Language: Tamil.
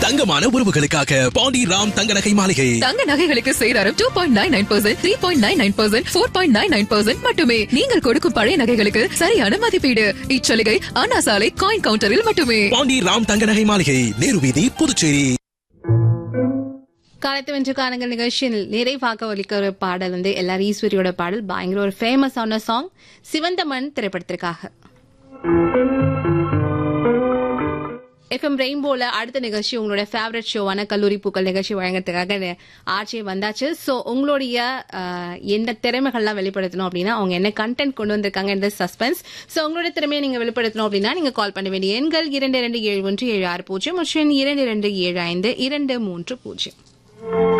தங்கமான உறவுகளுக்காக பாண்டி ராம் தங்க நகை மாளிகை தங்க நகைகளுக்கு சேதாரம் two point nine nine percent three point nine nine percent four point nine nine percent மட்டுமே நீங்கள் கொடுக்கும் பழைய நகைகளுக்கு சரியான மதிப்பீடு இச்சலுகை அண்ணா சாலை காயின் கவுண்டரில் மட்டுமே பாண்டி ராம் தங்க நகை மாளிகை நேரு வீதி புதுச்சேரி காலத்து வென்று காலங்கள் நிகழ்ச்சியில் நிறைவாக ஒலிக்க ஒரு பாடல் வந்து எல்லாரும் ஈஸ்வரியோட பாடல் பயங்கர ஒரு ஃபேமஸான சாங் சிவந்த மண் திரைப்படத்திற்காக எஃப்எம் ரெயின்போல அடுத்த நிகழ்ச்சி உங்களோட ஃபேவரட் ஷோவான கல்லூரி பூக்கள் நிகழ்ச்சி வழங்குறதுக்காக ஆட்சி வந்தாச்சு ஸோ உங்களுடைய அஹ், எந்த திறமைகள்லாம் வெளிப்படுத்தணும் அப்படின்னா அவங்க என்ன கண்டென்ட் கொண்டு வந்திருக்காங்க இந்த சஸ்பென்ஸ் ஸோ உங்களோட திறமையை நீங்க வெளிப்படுத்தணும் அப்படின்னா நீங்க கால் பண்ண வேண்டிய எண்கள் இரண்டு இரண்டு ஏழு ஒன்று ஏழு ஆறு பூஜ்ஜியம் மற்றும் இரண்டு இரண்டு ஏழு ஐந்து இரண்டு மூன்று பூஜ்ஜியம்